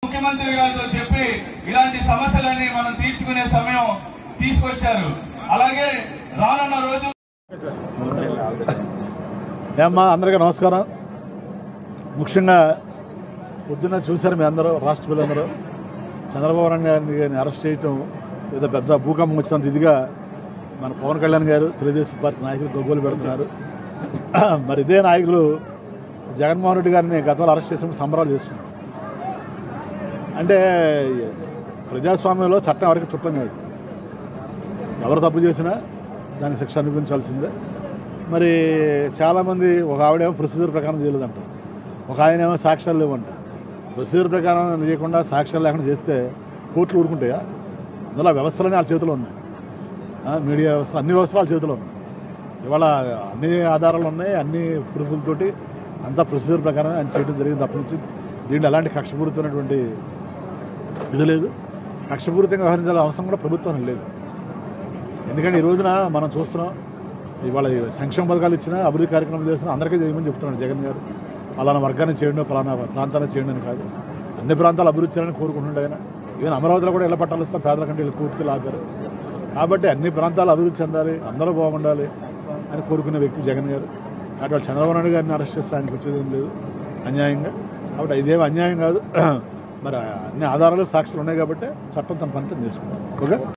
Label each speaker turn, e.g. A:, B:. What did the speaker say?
A: ముఖ్యమంత్రి గారితో చెప్పి ఇలాంటి సమస్యలన్నీ మనం తీర్చుకునే సమయం తీసుకొచ్చారు అలాగే రానున్న రోజు
B: ఏమ్మా అందరికీ నమస్కారం ముఖ్యంగా పొద్దున్న చూశారు మీ అందరూ రాష్ట్ర ప్రజలందరూ చంద్రబాబు నాయుడు గారిని గారిని అరెస్ట్ చేయటం ఏదో పెద్ద భూకంపం వచ్చినంత ఇదిగా మన పవన్ కళ్యాణ్ గారు తెలుగుదేశం పార్టీ నాయకులు గొగ్గోలు పెడుతున్నారు మరి ఇదే నాయకులు జగన్మోహన్ రెడ్డి గారిని గతంలో అరెస్ట్ చేసినప్పుడు సంబరాలు చేస్తున్నారు అంటే ప్రజాస్వామ్యంలో చట్టం ఎవరికి చుట్టం కాదు ఎవరు తప్పు చేసినా దానికి శిక్ష అనిపించాల్సిందే మరి చాలామంది ఒక ఆవిడేమో ప్రొసీజర్ ప్రకారం చేయలేదంట ఒక ఆయన ఏమో సాక్ష్యాలు లేవంట ప్రొసీజర్ ప్రకారం చేయకుండా సాక్ష్యాలు లేకుండా చేస్తే కోర్టులు ఊరుకుంటాయా అందులో ఆ వ్యవస్థలన్నీ వాళ్ళ చేతిలో ఉన్నాయి ఆ, మీడియా వ్యవస్థ అన్ని వ్యవస్థలు వాళ్ళ చేతిలో ఉన్నాయి ఇవాళ అన్ని ఆధారాలు ఉన్నాయి అన్ని ప్రూఫ్లతోటి అంతా ప్రొసీజర్ ప్రకారం ఆయన చేయడం జరిగింది అప్పటి నుంచి దీంట్లో ఎలాంటి కక్షపూరితమైనటువంటి ఇది లేదు కక్షపూరితంగా వ్యవహరించాల్సిన అవసరం కూడా ప్రభుత్వం లేదు ఎందుకంటే ఈ రోజున మనం చూస్తున్నాం ఇవాళ ఈ సంక్షేమ పథకాలు ఇచ్చినా అభివృద్ధి కార్యక్రమాలు చేసినా అందరికీ చేయమని చెప్తున్నాడు జగన్ గారు పలానా వర్గాన్ని చేయండి పలానా ప్రాంతాన్ని చేయండి అని కాదు అన్ని ప్రాంతాలు అభివృద్ధి చేయాలని కోరుకుంటుండే ఆయన ఈవెన్ అమరావతిలో కూడా ఇళ్ల పట్టాలు ఇస్తాం పేదల కంటే వీళ్ళు కోర్టుకి ఆపారు కాబట్టి అన్ని ప్రాంతాలు అభివృద్ధి చెందాలి అందరూ బాగుండాలి అని కోరుకునే వ్యక్తి జగన్ గారు కాబట్టి వాళ్ళు చంద్రబాబు నాయుడు గారిని అరెస్ట్ చేస్తే ఆయనకు వచ్చేది ఏం లేదు అన్యాయంగా కాబట్టి ఇదేం అన్యాయం కాదు మరి అన్ని ఆధారాలు సాక్షులు ఉన్నాయి కాబట్టి చట్టం తన పని తను చేసుకుంటాం ఓకే